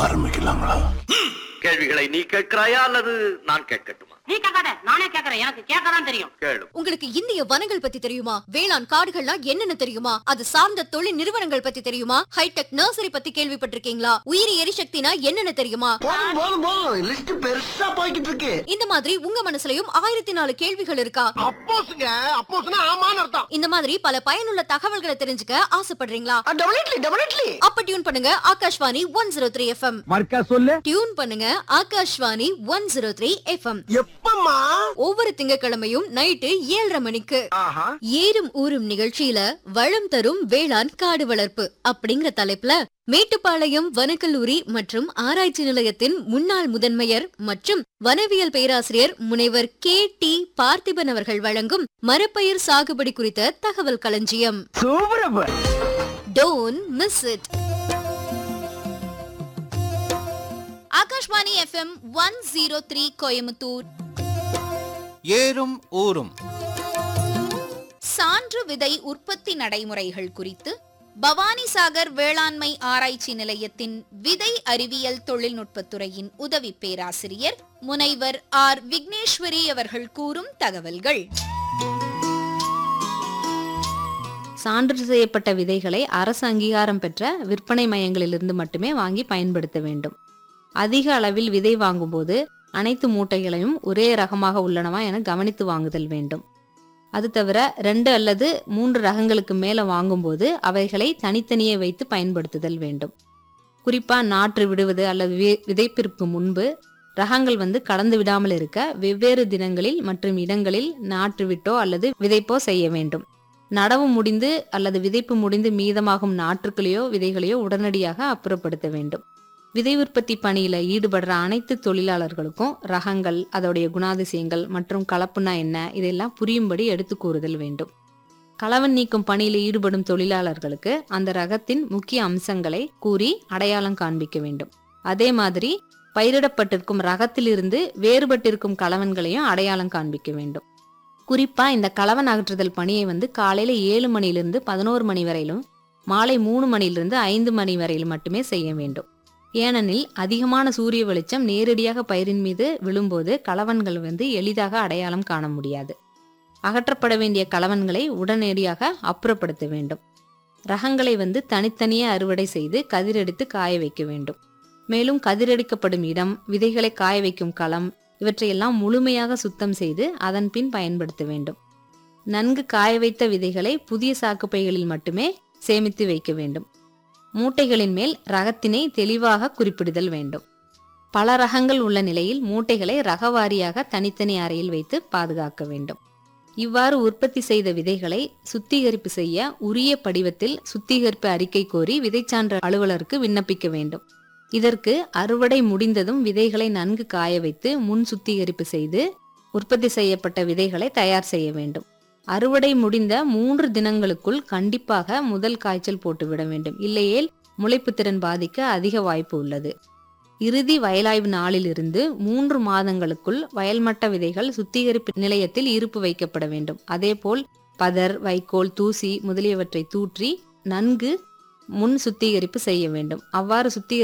ஆரம்பிக்கலாங்களா கேள்விகளை நீ கேட்கிறாயா அல்லது நான் கேட்கட்டுமா நீ கேட்காத நானே கேக்குறேன் எனக்கு கேட்கதான் தெரியும் கேளு உங்களுக்கு இந்திய வனங்கள் பத்தி தெரியுமா வேளாண் காடுகள்லாம் என்னென்ன தெரியுமா அது சார்ந்த தொழில் நிறுவனங்கள் பத்தி தெரியுமா ஹைடெக் நர்சரி பத்தி கேள்விப்பட்டிருக்கீங்களா உயிரி எரிசக்தினா என்னென்ன தெரியுமா போதும் போதும் போதும் லிஸ்ட் பெருசா போய்கிட்டு இருக்கு இந்த மாதிரி உங்க மனசுலயும் ஆயிரத்தி நாலு கேள்விகள் இருக்கா அப்போஸ்ங்க அப்போஸ்னா ஆமான்னு அர்த்தம் இந்த மாதிரி பல பயனுள்ள தகவல்களை தெரிஞ்சுக்க ஆசைப்படுறீங்களா டெபினெட்லி டெபினெட்லி அப்ப டியூன் பண்ணுங்க Akashvani one zero three FM மர்க்கா சொல்லு டியூன் பண்ணுங்க Akashvani one zero three FM எப்பம்மா ஒவ்வொரு திங்கட்கிழமையும் நைட்டு ஏழரை மணிக்கு ஆஹா ஏறும் ஊரும் நிகழ்ச்சியில வளம் தரும் வேளாண் காடு வளர்ப்பு அப்படிங்கிற தலைப்புல மேட்டுப்பாளையம் வனக்கல்லூரி மற்றும் ஆராய்ச்சி நிலையத்தின் முன்னாள் முதன்மையர் மற்றும் வனவியல் பேராசிரியர் முனைவர் கே டி பார்த்திபன் அவர்கள் வழங்கும் மரப்பயிர் சாகுபடி குறித்த தகவல் களஞ்சியம் சூப்பரப்ப don't miss it Akashvani FM one zero three Coimbatore ஏறும் ஊரும் சான்று விதை உற்பத்தி நடைமுறைகள் குறித்து பவானிசாகர் வேளாண்மை ஆராய்ச்சி நிலையத்தின் விதை அறிவியல் தொழில்நுட்பத்துறையின் உதவி பேராசிரியர் முனைவர் ஆர் விக்னேஸ்வரி அவர்கள் கூறும் தகவல்கள் சான்று செய்யப்பட்ட விதைகளை அரசு அங்கீகாரம் பெற்ற விற்பனை மையங்களிலிருந்து மட்டுமே வாங்கி பயன்படுத்த வேண்டும் அதிக அளவில் விதை வாங்கும்போது அனைத்து மூட்டைகளையும் ஒரே ரகமாக உள்ளனவா என கவனித்து வாங்குதல் வேண்டும் அது தவிர ரெண்டு அல்லது மூன்று ரகங்களுக்கு மேலே வாங்கும்போது அவைகளை தனித்தனியே வைத்து பயன்படுத்துதல் வேண்டும் குறிப்பா நாற்று விடுவது அல்லது வி- விதைப்பிற்கு முன்பு ரகங்கள் வந்து கலந்து விடாமல் இருக்க வெவ்வேறு தினங்களில் மற்றும் இடங்களில் நாற்று விட்டோ அல்லது விதைப்போ செய்ய வேண்டும் நடவு முடிந்து அல்லது விதைப்பு முடிந்து மீதமாகும் நாற்றுகளையோ விதைகளையோ உடனடியாக அப்புறப்படுத்த வேண்டும் விதை உற்பத்தி பணியில ஈடுபடுற அனைத்து தொழிலாளர்களுக்கும் ரகங்கள் அதோடைய குணாதிசயங்கள் மற்றும் கலப்புனா என்ன இதெல்லாம் புரியும்படி எடுத்து கூறுதல் வேண்டும் களவன் நீக்கும் பணியில் ஈடுபடும் தொழிலாளர்களுக்கு அந்த ரகத்தின் முக்கிய அம்சங்களை கூறி அடையாளம் காண்பிக்க வேண்டும் அதே மாதிரி பயிரிடப்பட்டிருக்கும் ரகத்திலிருந்து வேறுபட்டிருக்கும் கலவன்களையும் அடையாளம் காண்பிக்க வேண்டும் குறிப்பா இந்த களவன் அகற்றுதல் பணியை வந்து காலையில ஏழு மணிலிருந்து பதினோரு மணி வரையிலும் மாலை மூணு மணிலிருந்து ஐந்து மணி வரையிலும் மட்டுமே செய்ய வேண்டும் ஏனெனில் அதிகமான சூரிய வெளிச்சம் நேரடியாக பயிரின் மீது விழும்போது களவன்கள் வந்து எளிதாக அடையாளம் காண முடியாது அகற்றப்பட வேண்டிய களவன்களை உடனடியாக அப்புறப்படுத்த வேண்டும் ரகங்களை வந்து தனித்தனியே அறுவடை செய்து கதிரெடுத்து காய வைக்க வேண்டும் மேலும் கதிரெடுக்கப்படும் இடம் விதைகளை காய வைக்கும் களம் இவற்றையெல்லாம் முழுமையாக சுத்தம் செய்து அதன் பின் பயன்படுத்த வேண்டும் நன்கு காய வைத்த விதைகளை புதிய சாக்குப்பைகளில் மட்டுமே சேமித்து வைக்க வேண்டும் மூட்டைகளின் மேல் ரகத்தினை தெளிவாக குறிப்பிடுதல் வேண்டும் பல ரகங்கள் உள்ள நிலையில் மூட்டைகளை ரகவாரியாக தனித்தனி அறையில் வைத்து பாதுகாக்க வேண்டும் இவ்வாறு உற்பத்தி செய்த விதைகளை சுத்திகரிப்பு செய்ய உரிய படிவத்தில் சுத்திகரிப்பு அறிக்கை கோரி விதைச்சான்று அலுவலருக்கு விண்ணப்பிக்க வேண்டும் இதற்கு அறுவடை முடிந்ததும் விதைகளை நன்கு காய வைத்து முன் சுத்திகரிப்பு செய்து உற்பத்தி செய்யப்பட்ட விதைகளை தயார் செய்ய வேண்டும் அறுவடை முடிந்த மூன்று தினங்களுக்குள் கண்டிப்பாக முதல் காய்ச்சல் போட்டுவிட வேண்டும் இல்லையேல் முளைப்பு திறன் பாதிக்க அதிக வாய்ப்பு உள்ளது இறுதி வயலாய்வு நாளிலிருந்து மூன்று மாதங்களுக்குள் வயல்மட்ட விதைகள் சுத்திகரிப்பு நிலையத்தில் இருப்பு வைக்கப்பட வேண்டும் அதேபோல் பதர் வைக்கோல் தூசி முதலியவற்றை தூற்றி நன்கு முன் சுத்திகரிப்பு செய்ய வேண்டும் அவ்வாறு சுத்திகரி